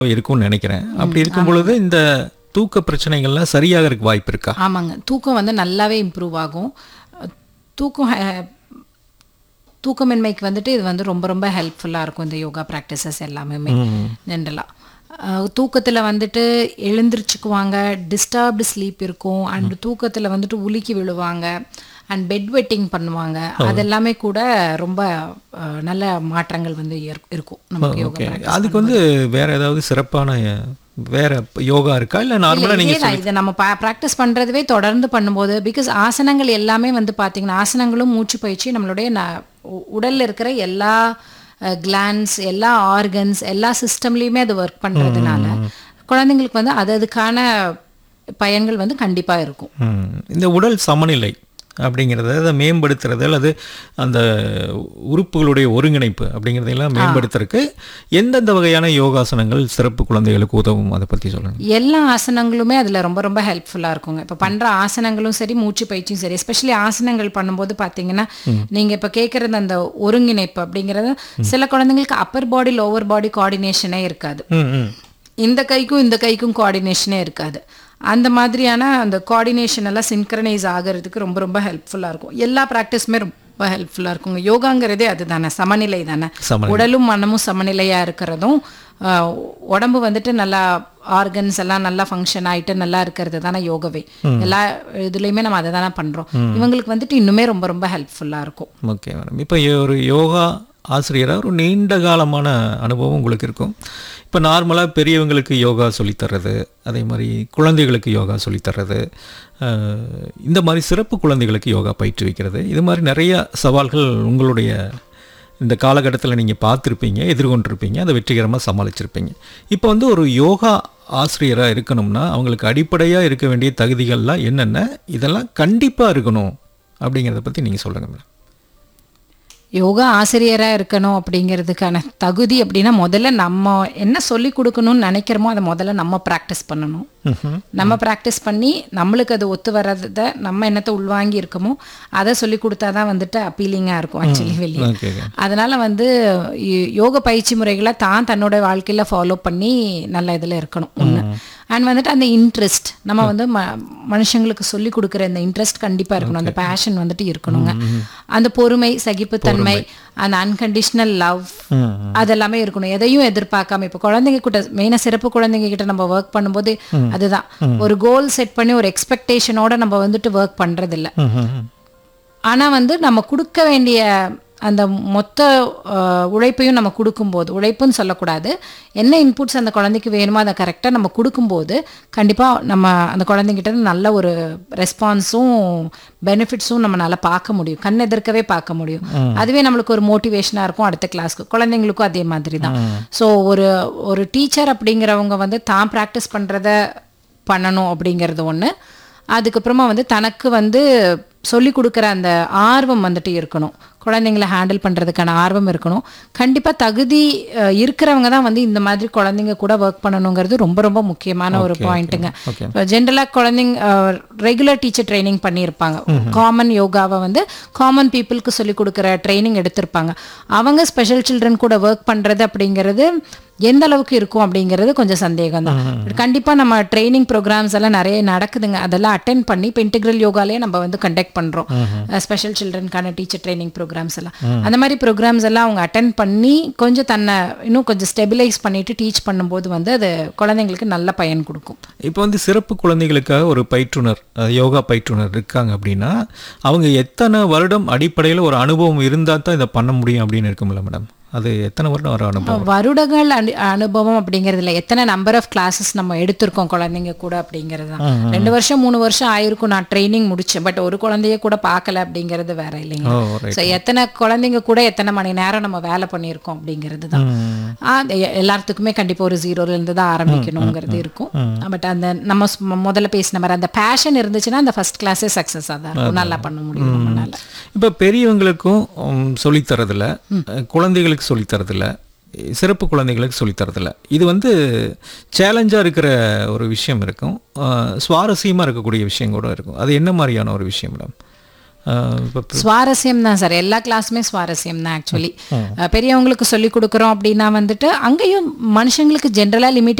இருக்கும்னு நினைக்கிறேன் அப்படி இருக்கும் பொழுது இந்த தூக்க பிரச்சனைகள்லாம் சரியாகிறதுக்கு வாய்ப்பு இருக்கா ஆமாங்க தூக்கம் வந்து நல்லாவே இம்ப்ரூவ் ஆகும் அஹ் தூக்கம் அஹ், தூக்கமின்மைக்கு வந்துட்டு இது வந்து ரொம்ப ரொம்ப ஹெல்ப்ஃபுல்லாக இருக்கும் இந்த யோகா ப்ராக்டிசஸ் எல்லாமே ஜென்ரலாக தூக்கத்தில் வந்துட்டு எழுந்திரிச்சுக்குவாங்க டிஸ்டர்ப்டு ஸ்லீப் இருக்கும் அண்ட் தூக்கத்தில் வந்துட்டு உலுக்கி விழுவாங்க அண்ட் பெட் வெட்டிங் பண்ணுவாங்க அதெல்லாமே கூட ரொம்ப அஹ், நல்ல மாற்றங்கள் வந்து ஏற்- இருக்கும் நமக்கு யோகா ஓகே அதுக்கு வந்து வேற ஏதாவது சிறப்பான அஹ், வேற யோகா இருக்கா இல்லை நார்மலாக இல்ல, நீங்கள் இதே தான். இதை நம்ம ப்ராக்டிஸ் பண்றதுவே தொடர்ந்து பண்ணும்போது பிகாஸ் ஆசனங்கள் எல்லாமே வந்து பாத்தீங்கன்னா ஆசனங்களும் மூச்சு பயிற்சி நம்மளுடைய ந- உ- உடல்ல இருக்கிற எல்லா கிளான்ஸ் எல்லா ஆர்கன்ஸ் எல்லா சிஸ்டம்லயுமே அது ஒர்க் பண்றதுனால குழந்தைங்களுக்கு வந்து அது அதுக்கான பயன்கள் வந்து கண்டிப்பா இருக்கும் ம். இந்த உடல் சமநிலை அப்படிங்கிறத அதை மேம்படுத்துறது அல்லது அந்த உறுப்புகளுடைய ஒருங்கிணைப்பு அப்படிங்கிறதையெல்லாம் மேம்படுத்துறதுக்கு எந்தெந்த வகையான யோகாசனங்கள் சிறப்பு குழந்தைகளுக்கு உதவும் அதை பற்றி சொல்லுங்கள் எல்லா ஆசனங்களுமே அதில் ரொம்ப ரொம்ப ஹெல்ப்ஃபுல்லாக இருக்குங்க இப்போ பண்ணுற ஆசனங்களும் சரி மூச்சு பயிற்சியும் சரி எஸ்பெஷலி ஆசனங்கள் பண்ணும்போது பார்த்தீங்கன்னா நீங்கள் இப்போ கேட்குறது அந்த ஒருங்கிணைப்பு அப்படிங்கிறது சில குழந்தைங்களுக்கு அப்பர் பாடி லோவர் பாடி கோஆர்டினேஷனே இருக்காது ம் ம் இந்த கைக்கும் இந்த கைக்கும் கோஆர்டினேஷனே இருக்காது அந்த மாதிரியான அந்த கோஆர்டினேஷன் எல்லாம் சின்க்ரனைஸ் ஆகிறதுக்கு ரொம்ப ரொம்ப ஹெல்ப்ஃபுல்லாக இருக்கும் எல்லா ப்ராக்டிஸுமே ரொம்ப ஹெல்ப்ஃபுல்லாக இருக்குங்க யோகாங்கிறதே அதுதானே சமநிலை தானே சமநிலை. உடலும் மனமும் சமநிலையாக இருக்கிறதும் ஆஹ், உடம்பு வந்துட்டு நல்லா ஆர்கன்ஸ் எல்லாம் நல்லா ஃபங்க்ஷன் ஆயிட்டு நல்லா இருக்கிறது தானே யோகவே எல்லா இதுலேயுமே நம்ம அதை தானே பண்ணுறோம் இவங்களுக்கு வந்துட்டு இன்னுமே ரொம்ப ரொம்ப ஹெல்ப்ஃபுல்லாக இருக்கும் ஓகே மேடம் இப்போ ஒரு யோகா ஆசிரியராக ஒரு நீண்ட காலமான அனுபவம் உங்களுக்கு இருக்கும் இப்போ நார்மலாக பெரியவங்களுக்கு யோகா சொல்லித்தர்றது அதே மாதிரி குழந்தைகளுக்கு யோகா சொல்லித்தர்றது அஹ், இந்த மாதிரி சிறப்பு குழந்தைகளுக்கு யோகா பயிற்றுவிக்கிறது இது மாதிரி நிறைய சவால்கள் உங்களுடைய இந்த காலகட்டத்தில் நீங்கள் பார்த்துருப்பீங்க எதிர்கொண்டிருப்பீங்க அதை வெற்றிகரமாக சமாளிச்சிருப்பீங்க இப்போ வந்து ஒரு யோகா ஆசிரியராக இருக்கணும்னா அவங்களுக்கு அடிப்படையாக இருக்க வேண்டிய தகுதிகள்லாம் என்னென்ன இதெல்லாம் கண்டிப்பாக இருக்கணும் அப்படிங்கிறத பற்றி நீங்கள் சொல்லுங்கள் மேடம் யோகா ஆசிரியராக இருக்கணும் அப்படிங்கிறதுக்கான தகுதி அப்படின்னா முதல்ல நம்ம என்ன சொல்லி கொடுக்கணும்னு நினைக்கிறோமோ அதை முதல்ல நம்ம ப்ராக்டிஸ் பண்ணணும் நம்ம ப்ராக்டிஸ் பண்ணி நம்மளுக்கு அது ஒத்து வர்றதை நம்ம என்னத்தை உள்வாங்கி இருக்கோமோ அதை சொல்லி கொடுத்தா தான் வந்துட்டு அப்பீலிங்காக இருக்கும் ஆக்சுவலி வெளியே ஓகே அதனால வந்து யோ- யோக பயிற்சி முறைகளை தான் தன்னோட வாழ்க்கையில் ஃபாலோ பண்ணி நல்ல இதில் இருக்கணும் ஒன்று அண்ட் வந்துட்டு அந்த இன்ட்ரெஸ்ட் நம்ம வந்து ம மனுஷங்களுக்கு சொல்லி கொடுக்குற இந்த இன்ட்ரெஸ்ட் கண்டிப்பாக இருக்கணும் அந்த பேஷன் வந்துட்டு இருக்கணுங்க அந்த பொறுமை சகிப்புத்தன்மை அந்த அன்கண்டிஷனல் லவ் அதெல்லாமே இருக்கணும் எதையும் எதிர்பார்க்காம இப்போ குழந்தைங்க கிட்ட மெயினாக சிறப்பு குழந்தைங்க கிட்ட நம்ம ஒர்க் பண்ணும்போது அதுதான் ஒரு கோல் செட் பண்ணி ஒரு எக்ஸ்பெக்டேஷனோட நம்ம வந்துட்டு ஒர்க் பண்றதில்ல ஆனா வந்து நம்ம கொடுக்க வேண்டிய அந்த மொத்த அஹ், உழைப்பையும் நம்ம கொடுக்கும்போது உழைப்புன்னு சொல்லக்கூடாது என்ன இன்புட்ஸ் அந்த குழந்தைக்கு வேணுமோ அதை கரெக்டாக நம்ம கொடுக்கும்போது கண்டிப்பாக நம்ம அந்த குழந்தைங்கிட்ட இருந்து நல்ல ஒரு ரெஸ்பான்ஸும் பெனிஃபிட்ஸும் நம்மளால பார்க்க முடியும் கண் எதிர்க்கவே பார்க்க முடியும் அதுவே நம்மளுக்கு ஒரு மோட்டிவேஷனாக இருக்கும் அடுத்த கிளாஸ்க்கு குழந்தைங்களுக்கும் அதே மாதிரி தான் ஸோ ஒரு ஒரு டீச்சர் அப்படிங்கிறவங்க வந்து தான் ப்ராக்டிஸ் பண்ணுறத பண்ணணும் அப்படிங்கிறது ஒன்று அதுக்கப்புறமா வந்து தனக்கு வந்து சொல்லி கொடுக்குற அந்த ஆர்வம் வந்துட்டு இருக்கணும் குழந்தைங்கள ஹேண்டில் பண்ணுறதுக்கான ஆர்வம் இருக்கணும் கண்டிப்பாக தகுதி அஹ், இருக்கிறவங்க தான் வந்து இந்த மாதிரி குழந்தைங்க கூட ஒர்க் பண்ணணுங்கிறது ரொம்ப ரொம்ப முக்கியமான ஒரு பாயிண்ட்டுங்க okay. இப்போ ஜென்ரலாக குழந்தைங்க ரெகுலர் டீச்சர் ட்ரைனிங் பண்ணியிருப்பாங்க காமன் யோகாவை வந்து காமன் பீப்புளுக்கு சொல்லி கொடுக்குற ட்ரைனிங் எடுத்திருப்பாங்க அவங்க ஸ்பெஷல் சில்ட்ரன் கூட ஒர்க் பண்ணுறது அப்படிங்கிறது எந்த அளவுக்கு இருக்கும் அப்படிங்கிறது கொஞ்சம் சந்தேகம் தான் கண்டிப்பாக நம்ம ட்ரைனிங் ப்ரோக்ராம்ஸ் எல்லாம் நிறைய நடக்குதுங்க அதெல்லாம் அட்டென்ட் பண்ணி இப்போ இன்டெக்ரல் யோகாலே நம்ம வந்து கண்டக்ட் பண்ணுறோம் ஸ்பெஷல் சில்ட்ரனுக்கான டீச்சர் ட்ரைனிங் ப்ரோக்ராம்ஸ் எல்லாம் அந்த மாதிரி ப்ரோக்ராம்ஸ் எல்லாம் அவங்க அட்டென்ட் பண்ணி கொஞ்சம் தன்னை இன்னும் கொஞ்சம் ஸ்டெபிலைஸ் பண்ணிட்டு டீச் பண்ணும்போது வந்து அது குழந்தைங்களுக்கு நல்ல பயன் கொடுக்கும் இப்போ வந்து சிறப்பு குழந்தைகளுக்காக ஒரு பயிற்றுனர் அஹ், யோகா பயிற்றுனர் இருக்காங்க அப்படின்னா அவங்க எத்தனை வருடம் அடிப்படையில் ஒரு அனுபவம் இருந்தால் தான் இதை பண்ண முடியும் அப்படின்னு இருக்கும்ல மேடம் அது எத்தனை வருடம் ஒரு அனுபவம் வருடங்கள் அனு- அனுபவம் அப்படிங்கிறதுல எத்தனை நம்பர் ஆஃப் கிளாஸஸ் நம்ம எடுத்திருக்கோம் குழந்தைங்க கூட அப்படிங்கிறது தான் ரெண்டு வருஷம் மூணு வருஷம் ஆயிருக்கும் நான் ட்ரைனிங் முடிச்சேன் பட் ஒரு குழந்தைய கூட பார்க்கல அப்படிங்கிறது வேற இல்லைங்க ஓ ரைட் ஸோ எத்தனை குழந்தைங்க கூட எத்தனை மணி நேரம் நம்ம வேலை பண்ணியிருக்கோம் அப்படிங்கிறது தான் ஆ, எ- எல்லாத்துக்குமே கண்டிப்பாக ஒரு ஜீரோல இருந்து தான் ஆரம்பிக்கணுங்கிறது இருக்கும் பட் அந்த நம்ம ஸ்- முதல்ல பேசின மாதிரி அந்த பேஷன் இருந்துச்சுன்னா அந்த ஃபர்ஸ்ட் கிளாஸே சக்ஸஸ் தான் இருக்கும் நல்லா பண்ண முடியும் நம்மளால இப்போ பெரியவங்களுக்கும் உம், சொல்லித்தரதில்ல அஹ், குழந்தைகளுக்கு சொல்லித்தரதில்ல சிறப்பு குழந்தைகளுக்கு சொல்லித்தரதில்ல இது வந்து சேலஞ்சாக இருக்கிற ஒரு விஷயம் இருக்கும் சுவாரஸ்யமாக இருக்கக்கூடிய விஷயம் கூட இருக்கும் அது என்ன மாதிரியான ஒரு விஷயம் மேடம் இப்போ சுவாரஸ்யம் தான் சார் எல்லா கிளாஸுமே சுவாரஸ்யம் தான் ஆக்சுவலி பெரியவங்களுக்கு சொல்லி கொடுக்குறோம் அப்படின்னா வந்துட்டு அங்கேயும் மனுஷங்களுக்கு ஜென்ரலாக லிமிட்